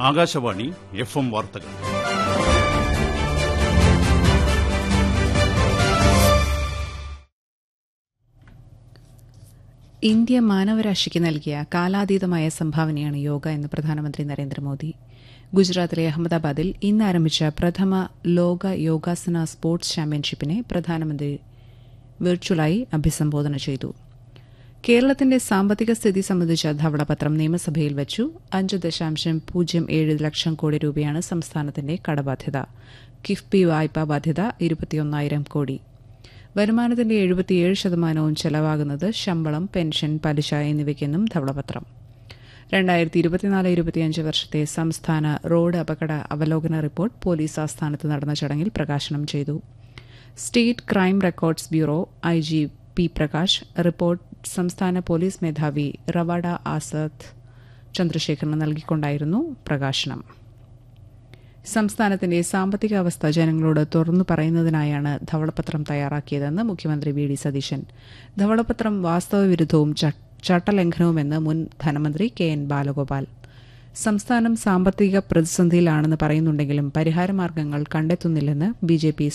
Akashvani F M വാർത്തകൾ India മാനവരാശിക്ക് നൽകിയ കാലാതീതമായ സംഭാവനയാണ് യോഗ എന്ന് പ്രധാനമന്ത്രി നരേന്ദ്രമോദി ഗുജറാത്തിലെ അഹമ്മദാബാദിൽ ഇന്ന് ആരംഭിച്ച പ്രഥമ ലോക യോഗാസന സ്പോർട്സ് ചാമ്പ്യൻഷിപ്പിനെ പ്രധാനമന്ത്രി വെർച്വലായി അഭിസംബോധന ചെയ്തു കേരളത്തിന്റെ സാമ്പത്തിക സ്ഥിതി സംബന്ധിച്ച ധവളപത്രം നിയമസഭയിൽ വച്ചു അഞ്ച് ദശാംശം പൂജ്യം ഏഴ് ലക്ഷം കോടി രൂപയാണ് സംസ്ഥാനത്തിന്റെ കടബാധ്യത കിഫ്ബി വായ്പാ ബാധ്യത ഇരുപത്തിയൊന്നായിരം കോടി വരുമാനത്തിന്റെ എഴുപത്തിയേഴ് ശതമാനവും ചെലവാകുന്നത് ശമ്പളം പെൻഷൻ പലിശ എന്നിവയ്ക്കെന്നും ധവളപത്രം രണ്ടായിരത്തി ഇരുപത്തിനാല് ഇരുപത്തിയഞ്ച് വർഷത്തെ സംസ്ഥാന റോഡ് അപകട അവലോകന റിപ്പോർട്ട് പോലീസ് ആസ്ഥാനത്ത് നടന്ന ചടങ്ങിൽ പ്രകാശനം ചെയ്തു state crime records bureau I G P Prakash report സംസ്ഥാന പോലീസ് മേധാവി റവാഡ ആസാദ് ചന്ദ്രശേഖരന് നൽകിക്കൊണ്ടായിരുന്നു പ്രകാശനം സംസ്ഥാനത്തിന്റെ സാമ്പത്തിക അവസ്ഥ ജനങ്ങളോട് തുറന്നു പറയുന്നതിനായാണ് ധവളപത്രം തയ്യാറാക്കിയതെന്ന് മുഖ്യമന്ത്രി വി ഡി സതീശൻ ധവളപത്രം വാസ്തവവിരുദ്ധവും ചട്ടലംഘനവുമെന്ന് മുൻ ധനമന്ത്രി കെ എൻ ബാലഗോപാൽ സംസ്ഥാനം സാമ്പത്തിക പ്രതിസന്ധിയിലാണെന്ന് പറയുന്നുണ്ടെങ്കിലും പരിഹാരമാർഗ്ഗങ്ങൾ കണ്ടെത്തുന്നില്ലെന്ന് ബി ജെ പി